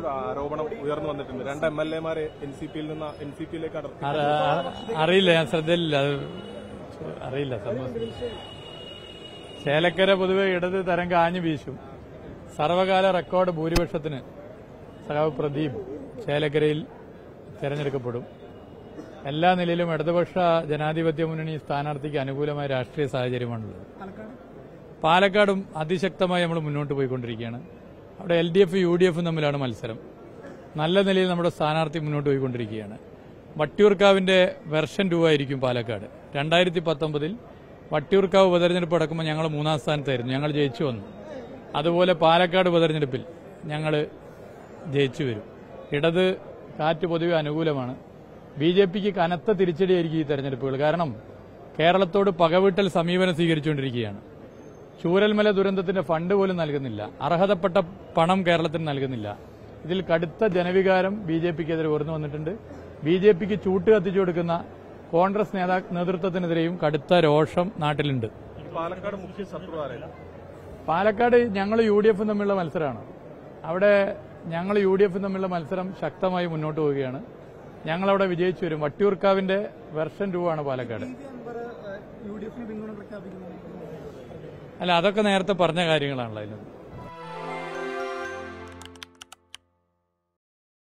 ഒരു ആരോപണം ഉയർന്നു വന്നിട്ടുണ്ട് രണ്ട് എം എൽ എമാരെ എൻ സി പിയിൽ നിന്ന് എൻ സി പിയിലേക്ക് അടർത്തി അറി- അ- അറിയില്ല ഞാൻ ശ്രദ്ധയിലില്ല അത് അറിയില്ല സംഭവം ചേലക്കര പൊതുവെ ഇടത് തരം കാഞ്ഞു വീശും സർവകാല റെക്കോർഡ് ഭൂരിപക്ഷത്തിന് സഖാവ് പ്രദീപ് ചേലക്കരയിൽ തെരഞ്ഞെടുക്കപ്പെടും എല്ലാ നിലയിലും ഇടതുപക്ഷ ജനാധിപത്യ മുന്നണി സ്ഥാനാർത്ഥിക്ക് അനുകൂലമായ രാഷ്ട്രീയ സാഹചര്യമാണുള്ളത് പാലക്കാടും അതിശക്തമായി നമ്മൾ മുന്നോട്ട് പോയിക്കൊണ്ടിരിക്കുകയാണ് അവിടെ L D F U D എഫും തമ്മിലാണ് മത്സരം നല്ല നിലയിൽ നമ്മുടെ സ്ഥാനാർത്ഥി മുന്നോട്ട് പോയിക്കൊണ്ടിരിക്കുകയാണ് വട്ടിയൂർക്കാവിന്റെ വെർഷൻ ടു ആയിരിക്കും പാലക്കാട് രണ്ടായിരത്തി പത്തൊമ്പതിൽ വട്ടിയൂർക്കാവ് ഉപതെരഞ്ഞെടുപ്പ് അടക്കുമ്പോൾ ഞങ്ങൾ മൂന്നാം സ്ഥാനത്തായിരുന്നു ഞങ്ങൾ ജയിച്ചു വന്നു അതുപോലെ പാലക്കാട് ഉപതെരഞ്ഞെടുപ്പിൽ ഞങ്ങൾ ജയിച്ചു വരും ഇടത് കാറ്റ് പൊതുവെ അനുകൂലമാണ് ബി ജെ പിക്ക് കനത്ത തിരിച്ചടിയായിരിക്കും ഈ തെരഞ്ഞെടുപ്പുകൾ കാരണം കേരളത്തോട് പകവിട്ടൽ സമീപനം സ്വീകരിച്ചുകൊണ്ടിരിക്കുകയാണ് ചൂരൽമല ദുരന്തത്തിന്റെ ഫണ്ട് പോലും നൽകുന്നില്ല അർഹതപ്പെട്ട പണം കേരളത്തിന് നൽകുന്നില്ല ഇതിൽ കടുത്ത ജനവികാരം ബി ജെ പിക്കെതിരെ ഉയർന്നു വന്നിട്ടുണ്ട് ബി ജെ പിക്ക് ചൂട്ട് കത്തിച്ചു കൊടുക്കുന്ന കോൺഗ്രസ് നേതാ നേതൃത്വത്തിനെതിരെയും കടുത്ത രോഷം നാട്ടിലുണ്ട് പാലക്കാട് മുഖ്യ ശത്രു ആരായിരുന്നു പാലക്കാട് ഞങ്ങൾ യു ഡി എഫും തമ്മിലുള്ള മത്സരമാണ് അവിടെ ഞങ്ങൾ യു ഡി എഫും തമ്മിലുള്ള മത്സരം ശക്തമായി മുന്നോട്ട് പോവുകയാണ് ഞങ്ങളവിടെ വിജയിച്ചു വരും വട്ടിയൂർക്കാവിന്റെ വെർഷൻ ടു ആണ് പാലക്കാട് യു ഡി എഫിന് പിന്തുണ പ്രഖ്യാപിക്കുന്നു അല്ല അതൊക്കെ നേരത്തെ പറഞ്ഞ കാര്യങ്ങളാണല്ലോ അതിനകത്ത്